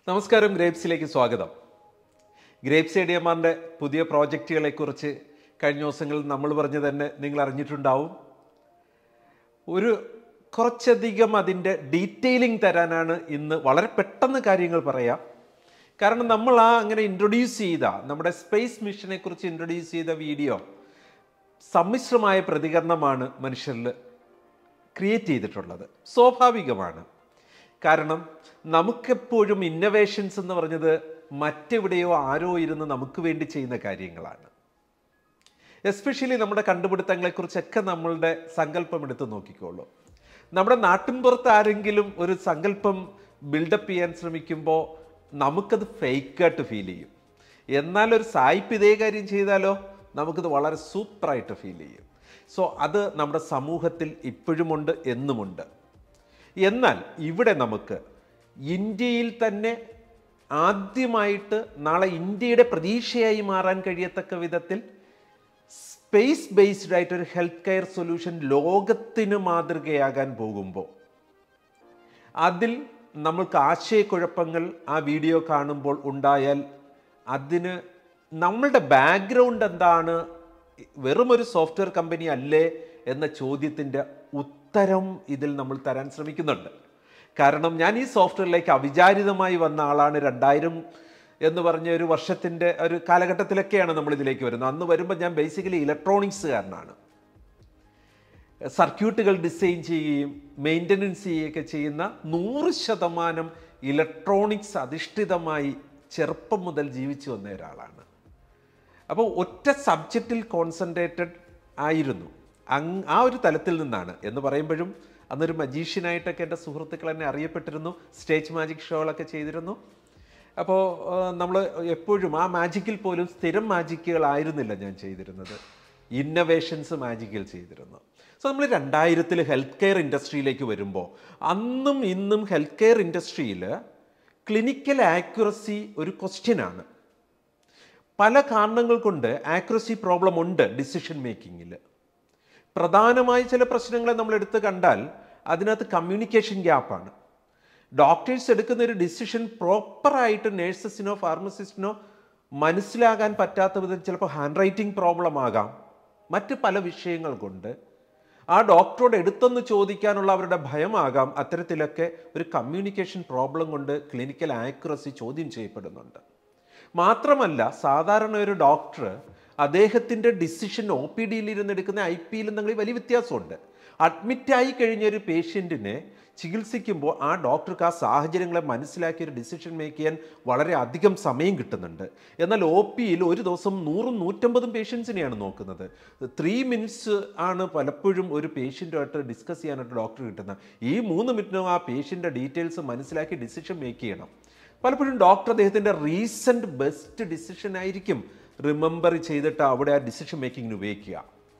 നമസ്കാരം ഗ്രേപ്സിലേക്ക് സ്വാഗതം ഗ്രേപ്സ് ഐഡിയമാറിൻ്റെ പുതിയ പ്രോജക്റ്റുകളെക്കുറിച്ച് കഴിഞ്ഞ ദിവസങ്ങളിൽ നമ്മൾ പറഞ്ഞു തന്നെ നിങ്ങൾ അറിഞ്ഞിട്ടുണ്ടാവും ഒരു കുറച്ചധികം അതിൻ്റെ ഡീറ്റെയിലിംഗ് തരാനാണ് ഇന്ന് വളരെ പെട്ടെന്ന് കാര്യങ്ങൾ പറയാം കാരണം നമ്മൾ ആ അങ്ങനെ ഇൻട്രൊഡ്യൂസ് ചെയ്ത നമ്മുടെ സ്പേസ് മിഷനെ കുറിച്ച് ഇൻട്രൊഡ്യൂസ് ചെയ്ത വീഡിയോ സമ്മിശ്രമായ പ്രതികരണമാണ് മനുഷ്യരിൽ ക്രിയേറ്റ് ചെയ്തിട്ടുള്ളത് സ്വാഭാവികമാണ് കാരണം നമുക്കെപ്പോഴും ഇന്നവേഷൻസ് എന്ന് പറഞ്ഞത് മറ്റെവിടെയോ ആരോ ഇരുന്ന് നമുക്ക് വേണ്ടി ചെയ്യുന്ന കാര്യങ്ങളാണ് എസ്പെഷ്യലി നമ്മുടെ കണ്ടുപിടുത്തങ്ങളെക്കുറിച്ചൊക്കെ നമ്മളുടെ സങ്കല്പം എടുത്ത് നോക്കിക്കോളൂ നമ്മുടെ നാട്ടിൻപുറത്ത് ആരെങ്കിലും ഒരു സങ്കല്പം ബിൽഡപ്പ് ചെയ്യാൻ ശ്രമിക്കുമ്പോൾ നമുക്കത് ഫേക്കായിട്ട് ഫീൽ ചെയ്യും എന്നാൽ ഒരു സായിപ്പ് ഇതേ കാര്യം ചെയ്താലോ നമുക്കത് വളരെ സൂപ്പറായിട്ട് ഫീൽ ചെയ്യും സോ അത് നമ്മുടെ സമൂഹത്തിൽ ഇപ്പോഴുമുണ്ട് എന്നുമുണ്ട് എന്നാൽ ഇവിടെ നമുക്ക് ഇന്ത്യയിൽ തന്നെ ആദ്യമായിട്ട് നാളെ ഇന്ത്യയുടെ പ്രതീക്ഷയായി മാറാൻ കഴിയത്തക്ക വിധത്തിൽ സ്പേസ് ബേസ്ഡ് ആയിട്ട് ഒരു ഹെൽത്ത് കെയർ സൊല്യൂഷൻ ലോകത്തിന് മാതൃകയാകാൻ പോകുമ്പോൾ അതിൽ നമ്മൾക്ക് ആശയക്കുഴപ്പങ്ങൾ ആ വീഡിയോ കാണുമ്പോൾ ഉണ്ടായാൽ അതിന് നമ്മളുടെ ബാക്ക്ഗ്രൗണ്ട് എന്താണ് വെറും ഒരു സോഫ്റ്റ്വെയർ കമ്പനി അല്ലേ എന്ന ചോദ്യത്തിൻ്റെ ഉത്തരം ഇതിൽ നമ്മൾ തരാൻ ശ്രമിക്കുന്നുണ്ട് കാരണം ഞാൻ ഈ സോഫ്റ്റ്വെയറിലേക്ക് അവിചാരിതമായി വന്ന ആളാണ് രണ്ടായിരം എന്ന് പറഞ്ഞ ഒരു വർഷത്തിൻ്റെ ഒരു കാലഘട്ടത്തിലൊക്കെയാണ് നമ്മൾ ഇതിലേക്ക് വരുന്നത് അന്ന് വരുമ്പോൾ ഞാൻ ബേസിക്കലി ഇലക്ട്രോണിക്സുകാരനാണ് സർക്യൂട്ടുകൾ ഡിസൈൻ ചെയ്യുകയും മെയിൻ്റനൻസ് ചെയ്യുകയൊക്കെ ചെയ്യുന്ന നൂറ് ശതമാനം ഇലക്ട്രോണിക്സ് അധിഷ്ഠിതമായി ചെറുപ്പം മുതൽ ജീവിച്ചു വന്ന ഒരാളാണ് അപ്പോൾ ഒറ്റ സബ്ജക്റ്റിൽ കോൺസെൻട്രേറ്റഡ് ആയിരുന്നു അങ് ആ ഒരു തലത്തിൽ നിന്നാണ് എന്ന് പറയുമ്പോഴും അന്നൊരു മജീഷ്യനായിട്ടൊക്കെ എൻ്റെ സുഹൃത്തുക്കൾ എന്നെ അറിയപ്പെട്ടിരുന്നു സ്റ്റേജ് മാജിക് ഷോകളൊക്കെ ചെയ്തിരുന്നു അപ്പോൾ നമ്മൾ എപ്പോഴും ആ മാജിക്കിൽ പോലും സ്ഥിരം മാജിക്കുകളായിരുന്നില്ല ഞാൻ ചെയ്തിരുന്നത് ഇന്നവേഷൻസ് മാജിക്കിൽ ചെയ്തിരുന്നു സോ നമ്മൾ രണ്ടായിരത്തിൽ ഹെൽത്ത് കെയർ ഇൻഡസ്ട്രിയിലേക്ക് വരുമ്പോൾ അന്നും ഇന്നും ഹെൽത്ത് കെയർ ഇൻഡസ്ട്രിയിൽ ക്ലിനിക്കൽ ആക്യുറസി ഒരു ക്വസ്റ്റ്യനാണ് പല കാരണങ്ങൾ കൊണ്ട് ആക്യുറസി പ്രോബ്ലം ഉണ്ട് ഡിസിഷൻ മേക്കിങ്ങിൽ പ്രധാനമായ ചില പ്രശ്നങ്ങളെ നമ്മൾ എടുത്ത് കണ്ടാൽ അതിനകത്ത് കമ്മ്യൂണിക്കേഷൻ ഗ്യാപ്പാണ് ഡോക്ടേഴ്സ് എടുക്കുന്ന ഒരു ഡിസിഷൻ പ്രോപ്പറായിട്ട് നേഴ്സസിനോ ഫാർമസിസ്റ്റിനോ മനസ്സിലാകാൻ പറ്റാത്ത വിധത്തിൽ ചിലപ്പോൾ ഹാൻഡ് റൈറ്റിംഗ് പ്രോബ്ലം ആകാം മറ്റ് പല വിഷയങ്ങൾ കൊണ്ട് ആ ഡോക്ടറോട് എടുത്തൊന്ന് ചോദിക്കാനുള്ള അവരുടെ ഭയമാകാം അത്തരത്തിലൊക്കെ ഒരു കമ്മ്യൂണിക്കേഷൻ പ്രോബ്ലം കൊണ്ട് ക്ലിനിക്കൽ ആക്യുറസി ചോദ്യം ചെയ്യപ്പെടുന്നുണ്ട് മാത്രമല്ല സാധാരണ ഒരു ഡോക്ടർ അദ്ദേഹത്തിൻ്റെ ഡിസിഷൻ ഒ പി ഡിയിൽ ഇരുന്ന് എടുക്കുന്ന ഐ പിയിലും തമ്മിൽ വലിയ വ്യത്യാസമുണ്ട് അഡ്മിറ്റായി കഴിഞ്ഞ ഒരു പേഷ്യൻറ്റിനെ ചികിത്സിക്കുമ്പോൾ ആ ഡോക്ടർക്ക് ആ സാഹചര്യങ്ങളെ മനസ്സിലാക്കി ഒരു ഡിസിഷൻ മേക്ക് ചെയ്യാൻ വളരെ അധികം സമയം കിട്ടുന്നുണ്ട് എന്നാൽ ഒ പിയിൽ ഒരു ദിവസം നൂറും നൂറ്റമ്പതും പേഷ്യൻസിനെയാണ് നോക്കുന്നത് ത്രീ മിനിറ്റ്സ് ആണ് പലപ്പോഴും ഒരു പേഷ്യൻറ്റുമായിട്ട് ഡിസ്കസ് ചെയ്യാനായിട്ട് ഡോക്ടർ കിട്ടുന്നത് ഈ മൂന്ന് മിനിറ്റിനും ആ പേഷ്യൻ്റെ ഡീറ്റെയിൽസ് മനസ്സിലാക്കി ഡിസിഷൻ മേക്ക് ചെയ്യണം പലപ്പോഴും ഡോക്ടർ അദ്ദേഹത്തിൻ്റെ റീസെൻറ്റ് ബെസ്റ്റ് ഡിസിഷൻ ആയിരിക്കും റിമെമ്പർ ചെയ്തിട്ട് അവിടെ ആ ഡിസിഷൻ മേക്കിങ്ങിന് ഉപയോഗിക്കുക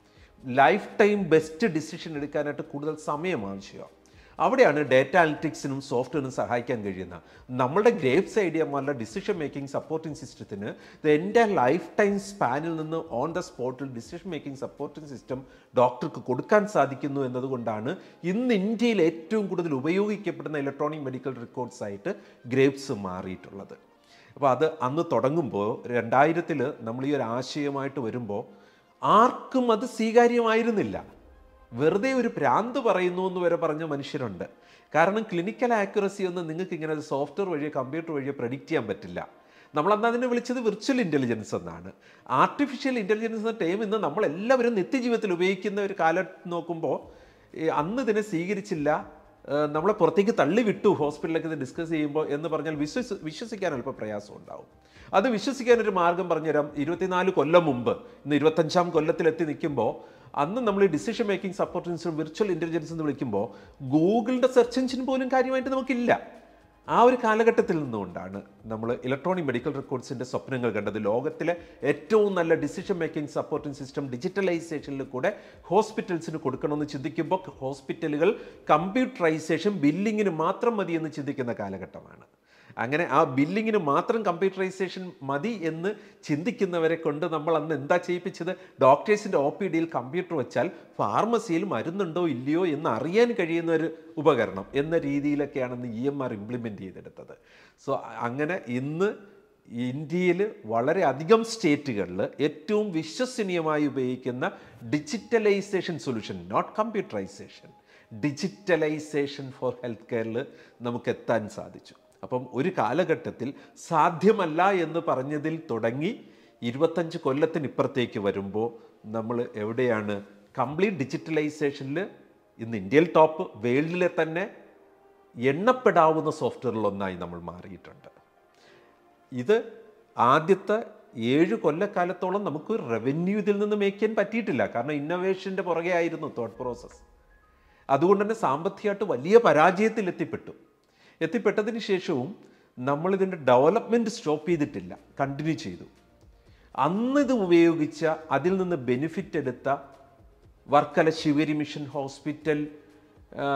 ലൈഫ് ടൈം ബെസ്റ്റ് ഡിസിഷൻ എടുക്കാനായിട്ട് കൂടുതൽ സമയം ആവശ്യമാണ് അവിടെയാണ് ഡേറ്റ അനലിറ്റിക്സിനും സോഫ്റ്റ്വെയറിനും സഹായിക്കാൻ കഴിയുന്ന നമ്മുടെ ഗ്രേപ്സ് ഐഡിയമാരുടെ ഡിസിഷൻ മേക്കിംഗ് സപ്പോർട്ടിംഗ് സിസ്റ്റത്തിന് എൻ്റെ ലൈഫ് ടൈം സ്പാനിൽ നിന്ന് ഓൺ ദ സ്പോട്ടിൽ ഡിസിഷൻ മേക്കിംഗ് സപ്പോർട്ടിംഗ് സിസ്റ്റം ഡോക്ടർക്ക് കൊടുക്കാൻ സാധിക്കുന്നു എന്നതുകൊണ്ടാണ് ഇന്ന് ഇന്ത്യയിൽ ഏറ്റവും കൂടുതൽ ഉപയോഗിക്കപ്പെടുന്ന ഇലക്ട്രോണിക് മെഡിക്കൽ റെക്കോർഡ്സ് ആയിട്ട് ഗ്രേപ്സ് മാറിയിട്ടുള്ളത് അപ്പോൾ അത് അന്ന് തുടങ്ങുമ്പോൾ രണ്ടായിരത്തിൽ നമ്മൾ ഈ ഒരു ആശയമായിട്ട് വരുമ്പോൾ ആർക്കും അത് സ്വീകാര്യമായിരുന്നില്ല വെറുതെ ഒരു ഭ്രാന്ത് പറയുന്നു എന്ന് വരെ പറഞ്ഞ മനുഷ്യരുണ്ട് കാരണം ക്ലിനിക്കൽ ആക്യുറസി ഒന്നും നിങ്ങൾക്ക് ഇങ്ങനെ ഒരു സോഫ്റ്റ്വെയർ വഴിയോ കമ്പ്യൂട്ടർ വഴിയോ പ്രഡിക്റ്റ് ചെയ്യാൻ പറ്റില്ല നമ്മളന്ന് അതിനെ വിളിച്ചത് വിർച്വൽ ഇൻ്റലിജൻസ് എന്നാണ് ആർട്ടിഫിഷ്യൽ ഇൻ്റലിജൻസ് എന്ന ടൈം ഇന്ന് നമ്മളെല്ലാവരും നിത്യജീവിതത്തിൽ ഉപയോഗിക്കുന്ന ഒരു കാലം നോക്കുമ്പോൾ അന്ന് ഇതിനെ സ്വീകരിച്ചില്ല നമ്മളെ പുറത്തേക്ക് തള്ളി വിട്ടു ഹോസ്പിറ്റലിലൊക്കെ ഇത് ഡിസ്കസ് ചെയ്യുമ്പോൾ എന്ന് പറഞ്ഞാൽ വിശ്വസ് വിശ്വസിക്കാൻ അല്പം പ്രയാസം ഉണ്ടാവും അത് വിശ്വസിക്കാൻ ഒരു മാർഗം പറഞ്ഞുതരാം ഇരുപത്തിനാല് കൊല്ലം മുമ്പ് ഇന്ന് ഇരുപത്തഞ്ചാം കൊല്ലത്തിലെത്തി നിൽക്കുമ്പോൾ അന്ന് നമ്മൾ ഈ decision making support system virtual intelligence എന്ന് വിളിക്കുമ്പോൾ ഗൂഗിളിൻ്റെ സെർച്ച് എഞ്ചിൻ പോലും കാര്യമായിട്ട് നമുക്കില്ല ആ ഒരു കാലഘട്ടത്തിൽ നിന്നുകൊണ്ടാണ് നമ്മൾ ഇലക്ട്രോണിക് മെഡിക്കൽ റെക്കോർഡ്സിൻ്റെ സ്വപ്നങ്ങൾ കണ്ടത് ലോകത്തിലെ ഏറ്റവും നല്ല ഡിസിഷൻ മേക്കിംഗ് സപ്പോർട്ടിംഗ് സിസ്റ്റം ഡിജിറ്റലൈസേഷനിൽ കൂടെ ഹോസ്പിറ്റൽസിന് കൊടുക്കണമെന്ന് ചിന്തിക്കുമ്പോൾ ഹോസ്പിറ്റലുകൾ കമ്പ്യൂട്ടറൈസേഷൻ ബില്ലിങ്ങിന് മാത്രം മതി എന്ന് ചിന്തിക്കുന്ന കാലഘട്ടമാണ് അങ്ങനെ ആ ബില്ലിങ്ങിന് മാത്രം കമ്പ്യൂട്ടറൈസേഷൻ മതി എന്ന് ചിന്തിക്കുന്നവരെ കൊണ്ട് നമ്മൾ അന്ന് എന്താ ചെയ്യിപ്പിച്ചത് ഡോക്ടേഴ്സിൻ്റെ ഒ പി ഡിയിൽ കമ്പ്യൂട്ടർ വെച്ചാൽ ഫാർമസിയിൽ മരുന്നുണ്ടോ ഇല്ലയോ എന്ന് അറിയാൻ കഴിയുന്ന ഒരു ഉപകരണം എന്ന രീതിയിലൊക്കെയാണ് ഇന്ന് ഇ എം ആർ ഇംപ്ലിമെൻ്റ് ചെയ്തെടുത്തത് സോ അങ്ങനെ ഇന്ന് ഇന്ത്യയിൽ വളരെ അധികം സ്റ്റേറ്റുകളിൽ ഏറ്റവും വിശ്വസനീയമായി ഉപയോഗിക്കുന്ന digitalisation solution not computerisation digitalisation for health കെയറിൽ നമുക്ക് എത്താൻ സാധിച്ചു അപ്പം ഒരു കാലഘട്ടത്തിൽ സാധ്യമല്ല എന്ന് പറഞ്ഞതിൽ തുടങ്ങി ഇരുപത്തഞ്ച് കൊല്ലത്തിനിപ്പുറത്തേക്ക് വരുമ്പോൾ നമ്മൾ എവിടെയാണ് കംപ്ലീറ്റ് ഡിജിറ്റലൈസേഷനിൽ ഇന്ന് ഇന്ത്യയിൽ ടോപ്പ് വേൾഡിലെ തന്നെ എണ്ണപ്പെടാവുന്ന സോഫ്റ്റ്വെയറിലൊന്നായി നമ്മൾ മാറിയിട്ടുണ്ട് ഇത് ആദ്യത്തെ ഏഴ് കൊല്ലക്കാലത്തോളം നമുക്ക് റവന്യൂ ഇതിൽ നിന്ന് മേക്ക് ചെയ്യാൻ പറ്റിയിട്ടില്ല കാരണം ഇന്നോവേഷൻ്റെ പുറകെ ആയിരുന്നു തോട്ട് പ്രോസസ്സ് അതുകൊണ്ട് തന്നെ സാമ്പത്തികമായിട്ട് വലിയ പരാജയത്തിൽ എത്തിപ്പെട്ടു എത്തിപ്പെട്ടതിന് ശേഷവും നമ്മളിതിൻ്റെ ഡെവലപ്മെൻറ്റ് സ്റ്റോപ്പ് ചെയ്തിട്ടില്ല കണ്ടിന്യൂ ചെയ്തു അന്ന് ഇത് ഉപയോഗിച്ച അതിൽ നിന്ന് ബെനിഫിറ്റ് എടുത്ത വർക്കല ശിവരി മിഷൻ ഹോസ്പിറ്റൽ ആ,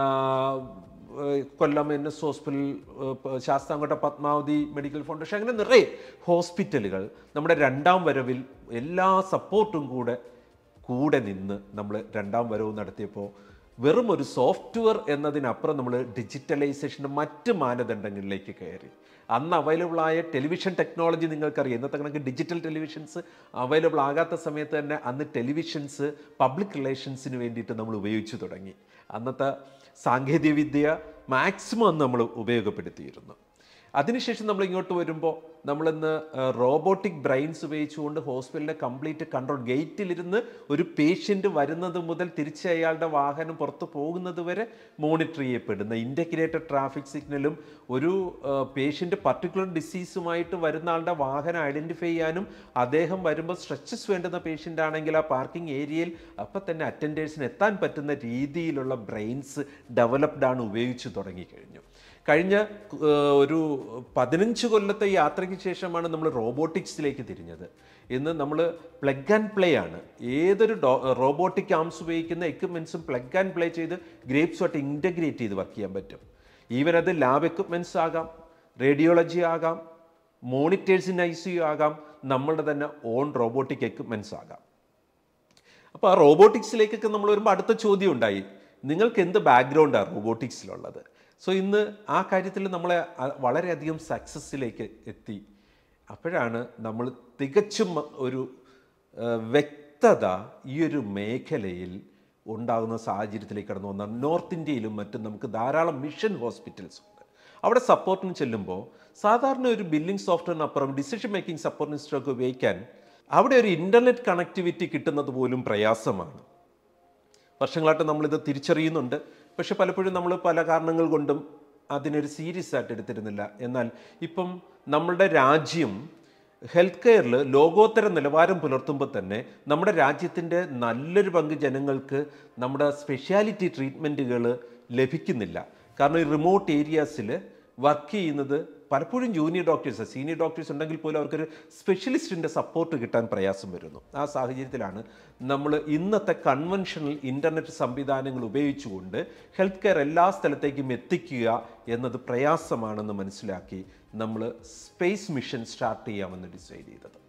ഏഹ് കൊല്ലം എൻ എസ് ഹോസ്പിറ്റൽ ഏഹ് ശാസ്താംകോട്ട പത്മാവതി മെഡിക്കൽ ഫൗണ്ടേഷൻ അങ്ങനെ നിറയെ ഹോസ്പിറ്റലുകൾ നമ്മുടെ രണ്ടാം വരവിൽ എല്ലാ സപ്പോർട്ടും കൂടെ കൂടെ നിന്ന് നമ്മൾ രണ്ടാം വരവ് നടത്തിയപ്പോൾ വെറും ഒരു സോഫ്റ്റ്വെയർ എന്നതിനപ്പുറം നമ്മൾ ഡിജിറ്റലൈസേഷൻ്റെ മറ്റ് മാനദണ്ഡങ്ങളിലേക്ക് കയറി അന്ന് അവൈലബിൾ ആയ ടെലിവിഷൻ ടെക്നോളജി നിങ്ങൾക്കറിയാം ഇന്നത്തെ കണക്ക് ഡിജിറ്റൽ ടെലിവിഷൻസ് അവൈലബിൾ ആകാത്ത സമയത്ത് തന്നെ അന്ന് ടെലിവിഷൻസ് പബ്ലിക് റിലേഷൻസിന് വേണ്ടിയിട്ട് നമ്മൾ ഉപയോഗിച്ചു തുടങ്ങി അന്നത്തെ സാങ്കേതികവിദ്യ മാക്സിമം അന്ന് നമ്മൾ ഉപയോഗപ്പെടുത്തിയിരുന്നു അതിനുശേഷം നമ്മൾ ഇങ്ങോട്ട് വരുമ്പോൾ നമ്മളിന്ന് റോബോട്ടിക് ബ്രെയിൻസ് ഉപയോഗിച്ചുകൊണ്ട് ഹോസ്പിറ്റലിൻ്റെ കംപ്ലീറ്റ് കൺട്രോൾ ഗേറ്റിലിരുന്ന് ഒരു പേഷ്യൻ്റ് വരുന്നത് മുതൽ തിരിച്ച് അയാളുടെ വാഹനം പുറത്ത് പോകുന്നത് വരെ മോണിറ്റർ ചെയ്യപ്പെടുന്ന ഇൻറ്റഗ്രേറ്റഡ് ട്രാഫിക് സിഗ്നലും ഒരു പേഷ്യൻ്റ് പർട്ടിക്കുലർ ഡിസീസുമായിട്ട് വരുന്ന ആളുടെ വാഹനം ഐഡൻറ്റിഫൈ ചെയ്യാനും അദ്ദേഹം വരുമ്പോൾ സ്ട്രെച്ചസ് വേണ്ടുന്ന പേഷ്യൻ്റ് ആണെങ്കിൽ ആ പാർക്കിംഗ് ഏരിയയിൽ അപ്പം തന്നെ അറ്റൻഡേഴ്സിന് എത്താൻ പറ്റുന്ന രീതിയിലുള്ള ബ്രെയിൻസ് ഡെവലപ്ഡ് ആണ് ഉപയോഗിച്ച് തുടങ്ങിക്കഴിഞ്ഞു കഴിഞ്ഞ ഏഹ്, ഒരു പതിനഞ്ച് കൊല്ലത്തെ യാത്രയ്ക്ക് ശേഷമാണ് നമ്മൾ റോബോട്ടിക്സിലേക്ക് തിരിഞ്ഞത് ഇന്ന് നമ്മൾ പ്ലഗ് ആൻഡ് പ്ലേ ആണ് ഏതൊരു ഡോ റോബോട്ടിക് ആംസ് ഉപയോഗിക്കുന്ന എക്യുപ്മെൻസും പ്ലഗ് ആൻഡ് പ്ലേ ചെയ്ത് ഗ്രേപ്സുമായിട്ട് ഇൻറ്റഗ്രേറ്റ് ചെയ്ത് വർക്ക് ചെയ്യാൻ പറ്റും ഈവൻ അത് ലാബ് എക്യുപ്മെൻറ്റ്സ് ആകാം റേഡിയോളജി ആകാം monitors in I C U ആകാം നമ്മളുടെ തന്നെ ഓൺ റോബോട്ടിക് എക്യുപ്മെൻറ്റ്സ് ആകാം അപ്പോൾ ആ റോബോട്ടിക്സിലേക്കൊക്കെ നമ്മൾ വരുമ്പോൾ അടുത്ത ചോദ്യം ഉണ്ടായി നിങ്ങൾക്ക് എന്ത് ബാക്ക്ഗ്രൗണ്ടാണ് റോബോട്ടിക്സിലുള്ളത് സോ ഇന്ന് ആ കാര്യത്തിൽ നമ്മളെ അ- വളരെയധികം സക്സസ്സിലേക്ക് എത്തി അപ്പോഴാണ് നമ്മൾ തികച്ചും ഒരു ആ, വ്യക്തത ഈ ഒരു മേഖലയിൽ ഉണ്ടാകുന്ന സാഹചര്യത്തിലേക്ക് കടന്നു വന്ന നോർത്ത് ഇന്ത്യയിലും മറ്റും നമുക്ക് ധാരാളം മിഷൻ ഹോസ്പിറ്റൽസ് ഉണ്ട് അവിടെ സപ്പോർട്ടിന് ചെല്ലുമ്പോൾ സാധാരണ ഒരു ബില്ലിംഗ് സോഫ്റ്റ്വെയറിനപ്പുറം ഡിസിഷൻ മേക്കിംഗ് സപ്പോർട്ട് സിസ്റ്റമൊക്കെ ഉപയോഗിക്കാൻ അവിടെ ഒരു ഇൻ്റർനെറ്റ് കണക്ടിവിറ്റി കിട്ടുന്നത് പോലും പ്രയാസമാണ് വർഷങ്ങളായിട്ട് നമ്മളിത് തിരിച്ചറിയുന്നുണ്ട് പക്ഷെ പലപ്പോഴും നമ്മൾ പല കാരണങ്ങൾ കൊണ്ടും അതിനൊരു സീരിയസ് ആയിട്ട് എടുത്തിരുന്നില്ല എന്നാൽ ഇപ്പം നമ്മളുടെ രാജ്യം ഹെൽത്ത് കെയറിൽ ലോകോത്തര നിലവാരം പുലർത്തുമ്പോൾ തന്നെ നമ്മുടെ രാജ്യത്തിൻ്റെ നല്ലൊരു പങ്ക് ജനങ്ങൾക്ക് നമ്മുടെ സ്പെഷ്യാലിറ്റി ട്രീറ്റ്മെൻറ്റുകൾ ലഭിക്കുന്നില്ല കാരണം ഈ റിമോട്ട് ഏരിയാസിൽ വർക്ക് ചെയ്യുന്നത് പലപ്പോഴും ജൂനിയർ ഡോക്ടേഴ്സ് സീനിയർ ഡോക്ടേഴ്സ് ഉണ്ടെങ്കിൽ പോലും അവർക്കൊരു സ്പെഷ്യലിസ്റ്റിൻ്റെ സപ്പോർട്ട് കിട്ടാൻ പ്രയാസം വരുന്നു ആ സാഹചര്യത്തിലാണ് നമ്മൾ ഇന്നത്തെ കൺവെൻഷണൽ ഇൻ്റർനെറ്റ് സംവിധാനങ്ങൾ ഉപയോഗിച്ചുകൊണ്ട് ഹെൽത്ത് കെയർ എല്ലാ സ്ഥലത്തേക്കും എത്തിക്കുക എന്നത് പ്രയാസമാണെന്ന് മനസ്സിലാക്കി നമ്മൾ സ്പേസ് മിഷൻ സ്റ്റാർട്ട് ചെയ്യാമെന്ന് ഡിസൈഡ് ചെയ്തത്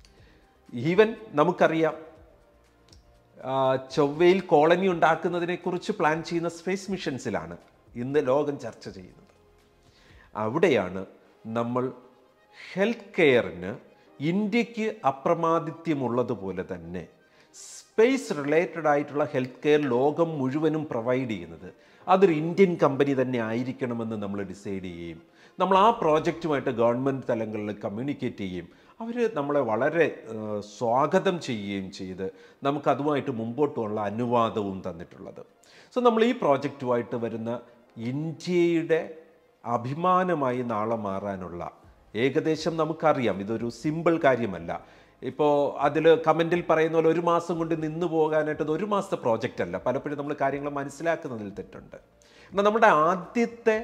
ഈവൻ നമുക്കറിയാം ആ, ചൊവ്വയിൽ കോളനി ഉണ്ടാക്കുന്നതിനെക്കുറിച്ച് പ്ലാൻ ചെയ്യുന്ന സ്പേസ് മിഷൻസിലാണ് ഇന്ന് ലോകം ചർച്ച ചെയ്യുന്നത് അവിടെയാണ് നമ്മൾ ഹെൽത്ത് കെയറിന് ഇന്ത്യക്ക് അപ്രമാദിത്യമുള്ളതുപോലെ തന്നെ സ്പേസ് റിലേറ്റഡ് ആയിട്ടുള്ള ഹെൽത്ത് കെയർ ലോകം മുഴുവനും പ്രൊവൈഡ് ചെയ്യുന്നത് അതൊരു ഇന്ത്യൻ കമ്പനി തന്നെ ആയിരിക്കണമെന്ന് നമ്മൾ ഡിസൈഡ് ചെയ്യുകയും നമ്മൾ ആ പ്രോജക്റ്റുമായിട്ട് ഗവൺമെൻറ് തലങ്ങളിൽ കമ്മ്യൂണിക്കേറ്റ് ചെയ്യുകയും അവർ നമ്മളെ വളരെ ഏഹ്, സ്വാഗതം ചെയ്യുകയും ചെയ്ത് നമുക്കതുമായിട്ട് മുമ്പോട്ടുള്ള അനുവാദവും തന്നിട്ടുള്ളത് സോ നമ്മൾ ഈ പ്രോജക്റ്റുമായിട്ട് വരുന്ന ഇന്ത്യയുടെ അഭിമാനമായി നാളെ മാറാനുള്ള ഏകദേശം നമുക്കറിയാം ഇതൊരു സിമ്പിൾ കാര്യമല്ല ഇപ്പോൾ അതിൽ കമൻറ്റിൽ പറയുന്ന പോലെ ഒരു മാസം കൊണ്ട് നിന്ന് പോകാനായിട്ട് ഇത് ഒരു മാസത്തെ പ്രോജക്റ്റ് അല്ല പലപ്പോഴും നമ്മൾ കാര്യങ്ങൾ മനസ്സിലാക്കുന്നതിൽ തെറ്റുണ്ട് എന്നാൽ നമ്മുടെ ആദ്യത്തെ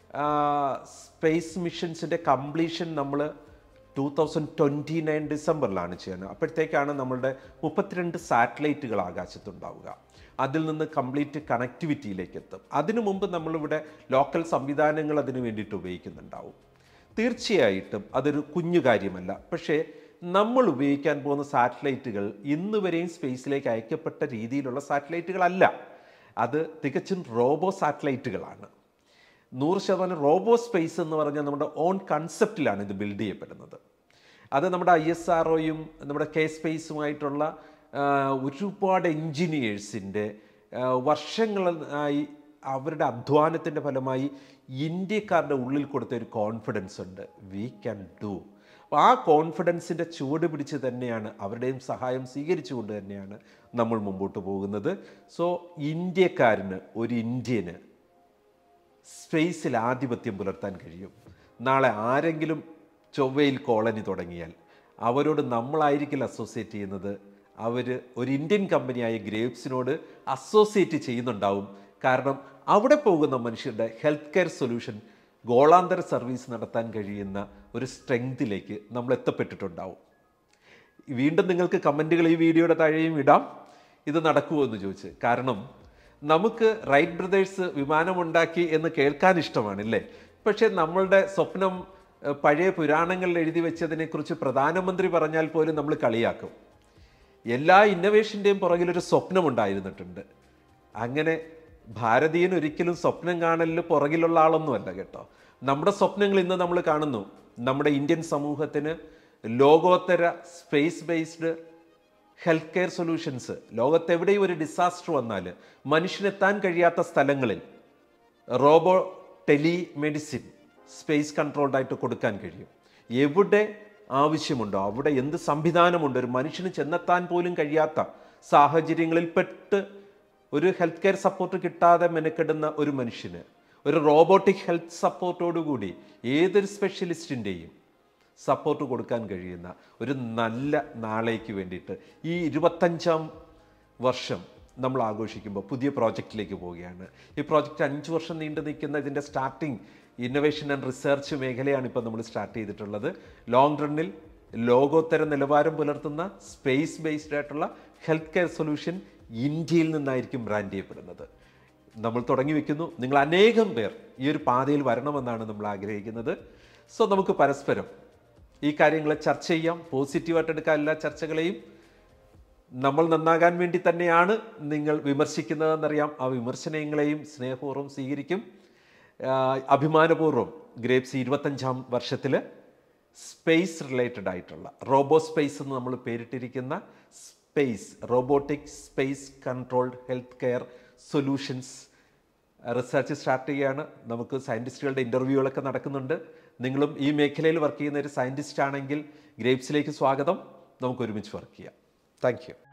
സ്പേസ് മിഷൻസിൻ്റെ കംപ്ലീഷൻ നമ്മൾ ടൂ തൗസൻഡ് ട്വൻറ്റി നയൻ ഡിസംബറിലാണ് ചെയ്യുന്നത് അപ്പോഴത്തേക്കാണ് നമ്മളുടെ മുപ്പത്തിരണ്ട് സാറ്റലൈറ്റുകൾ ആകാശത്തുണ്ടാവുക അതിൽ നിന്ന് കംപ്ലീറ്റ് കണക്ടിവിറ്റിയിലേക്ക് എത്തും അതിനു മുമ്പ് നമ്മളിവിടെ ലോക്കൽ സംവിധാനങ്ങൾ അതിന് വേണ്ടിയിട്ട് ഉപയോഗിക്കുന്നുണ്ടാവും തീർച്ചയായിട്ടും അതൊരു കുഞ്ഞു കാര്യമല്ല പക്ഷേ നമ്മൾ ഉപയോഗിക്കാൻ പോകുന്ന സാറ്റലൈറ്റുകൾ ഇന്ന് വരെയും സ്പേസിലേക്ക് അയക്കപ്പെട്ട രീതിയിലുള്ള സാറ്റലൈറ്റുകളല്ല അത് തികച്ചും റോബോ സാറ്റലൈറ്റുകളാണ് നൂറ് ശതമാനം റോബോ സ്പേസ് എന്ന് പറഞ്ഞാൽ നമ്മുടെ ഓൺ കൺസെപ്റ്റിലാണ് ഇത് ബിൽഡ് ചെയ്യപ്പെടുന്നത് അത് നമ്മുടെ ഐ എസ് ആർ ഒയും നമ്മുടെ കെ സ്പേസുമായിട്ടുള്ള ആ, ഒരുപാട് എൻജിനീയേഴ്സിൻ്റെ വർഷങ്ങളായി അവരുടെ അധ്വാനത്തിൻ്റെ ഫലമായി ഇന്ത്യക്കാരുടെ ഉള്ളിൽ കൊടുത്ത ഒരു കോൺഫിഡൻസ് ഉണ്ട് വി ക്യാൻ ഡു അപ്പോൾ ആ കോൺഫിഡൻസിൻ്റെ ചുവട് പിടിച്ച് തന്നെയാണ് അവരുടെയും സഹായം സ്വീകരിച്ചുകൊണ്ട് തന്നെയാണ് നമ്മൾ മുമ്പോട്ട് പോകുന്നത് സോ ഇന്ത്യക്കാരന് ഒരു ഇന്ത്യന് സ്പേസിൽ ആധിപത്യം പുലർത്താൻ കഴിയും നാളെ ആരെങ്കിലും ചൊവ്വയിൽ കോളനി തുടങ്ങിയാൽ അവരോട് നമ്മളായിരിക്കില്ല അസോസിയേറ്റ് ചെയ്യുന്നത് അവർ ഒരു ഇന്ത്യൻ കമ്പനിയായ ഗ്രേപ്സിനോട് അസോസിയേറ്റ് ചെയ്യുന്നുണ്ടാവും കാരണം അവിടെ പോകുന്ന മനുഷ്യരുടെ ഹെൽത്ത് കെയർ സൊല്യൂഷൻ ഗോളാന്തര സർവീസ് നടത്താൻ കഴിയുന്ന ഒരു സ്ട്രെങ്തിലേക്ക് നമ്മൾ എത്തപ്പെട്ടിട്ടുണ്ടാവും വീണ്ടും നിങ്ങൾക്ക് കമൻറ്റുകൾ ഈ വീഡിയോയുടെ താഴെയും ഇടാം ഇത് നടക്കുമോ എന്ന് ചോദിച്ച് കാരണം നമുക്ക് റൈറ്റ് ബ്രദേഴ്സ് വിമാനമുണ്ടാക്കി എന്ന് കേൾക്കാൻ ഇഷ്ടമാണ് അല്ലേ പക്ഷേ നമ്മളുടെ സ്വപ്നം ഏഹ്, പഴയ പുരാണങ്ങളിൽ എഴുതി വെച്ചതിനെക്കുറിച്ച് പ്രധാനമന്ത്രി പറഞ്ഞാൽ പോലും നമ്മൾ കളിയാക്കും എല്ലാ ഇന്നവേഷൻ്റെയും പുറകിലൊരു സ്വപ്നം ഉണ്ടായിരുന്നിട്ടുണ്ട് അങ്ങനെ ഭാരതീയൻ ഒരിക്കലും സ്വപ്നം കാണലിൽ പുറകിലുള്ള ആളൊന്നുമല്ല കേട്ടോ നമ്മുടെ സ്വപ്നങ്ങൾ ഇന്ന് നമ്മൾ കാണുന്നു നമ്മുടെ ഇന്ത്യൻ സമൂഹത്തിന് ലോകോത്തര space based health care solutions ലോകത്തെവിടെയും ഒരു ഡിസാസ്റ്റർ വന്നാൽ മനുഷ്യനെത്താൻ കഴിയാത്ത സ്ഥലങ്ങളിൽ robo tele medicine space controlled ആയിട്ട് കൊടുക്കാൻ കഴിയും എവിടെ ആവശ്യമുണ്ടോ അവിടെ എന്ത് സംവിധാനമുണ്ട് ഒരു മനുഷ്യന് ചെന്നെത്താൻ പോലും കഴിയാത്ത സാഹചര്യങ്ങളിൽ പെട്ട് ഒരു ഹെൽത്ത് കെയർ സപ്പോർട്ട് കിട്ടാതെ മെനക്കെടുന്ന ഒരു മനുഷ്യന് ഒരു റോബോട്ടിക് ഹെൽത്ത് സപ്പോർട്ടോടുകൂടി ഏതൊരു സ്പെഷ്യലിസ്റ്റിൻ്റെയും സപ്പോർട്ട് കൊടുക്കാൻ കഴിയുന്ന ഒരു നല്ല നാളേക്ക് വേണ്ടിയിട്ട് ഈ ഇരുപത്തഞ്ചാം വർഷം നമ്മൾ ആഘോഷിക്കുമ്പോൾ പുതിയ പ്രോജക്റ്റിലേക്ക് പോവുകയാണ് ഈ പ്രോജക്റ്റ് അഞ്ച് വർഷം നീണ്ടു നിൽക്കുന്ന ഇതിൻ്റെ സ്റ്റാർട്ടിങ് ഇന്നൊവേഷൻ ആൻഡ് റിസർച്ച് മേഖലയാണ് ഇപ്പോൾ നമ്മൾ സ്റ്റാർട്ട് ചെയ്തിട്ടുള്ളത് ലോങ് റണ്ണിൽ ലോകോത്തര നിലവാരം പുലർത്തുന്ന സ്പേസ് ബേസ്ഡ് ആയിട്ടുള്ള ഹെൽത്ത് കെയർ സൊല്യൂഷൻ ഇന്ത്യയിൽ നിന്നായിരിക്കും ബ്രാൻഡ് ചെയ്യപ്പെടുന്നത് നമ്മൾ തുടങ്ങി വെക്കുന്നു നിങ്ങൾ അനേകം പേർ ഈ ഒരു പാതയിൽ വരണമെന്നാണ് നമ്മൾ ആഗ്രഹിക്കുന്നത് സോ നമുക്ക് പരസ്പരം ഈ കാര്യങ്ങളെ ചർച്ച ചെയ്യാം പോസിറ്റീവായിട്ട് എടുക്കാൻ എല്ലാ ചർച്ചകളെയും നമ്മൾ നന്നാകാൻ വേണ്ടി തന്നെയാണ് നിങ്ങൾ വിമർശിക്കുന്നതെന്നറിയാം ആ വിമർശനങ്ങളെയും സ്നേഹപൂർവ്വം സ്വീകരിക്കും ആഹ് അഭിമാനപൂർവ്വം ഗ്രേപ്സ് ഇരുപത്തഞ്ചാം വർഷത്തിൽ സ്പേസ് റിലേറ്റഡ് ആയിട്ടുള്ള റോബോ സ്പേസ് എന്ന് നമ്മൾ പേരിട്ടിരിക്കുന്ന space robotic space controlled health care solutions research start ചെയ്യുകയാണ് നമുക്ക് സയൻറ്റിസ്റ്റുകളുടെ ഇൻ്റർവ്യൂകളൊക്കെ നടക്കുന്നുണ്ട് നിങ്ങളും ഈ മേഖലയിൽ വർക്ക് ചെയ്യുന്ന ഒരു സയൻറ്റിസ്റ്റ് ആണെങ്കിൽ ഗ്രേപ്സിലേക്ക് സ്വാഗതം നമുക്ക് ഒരുമിച്ച് വർക്ക് ചെയ്യാം താങ്ക് യു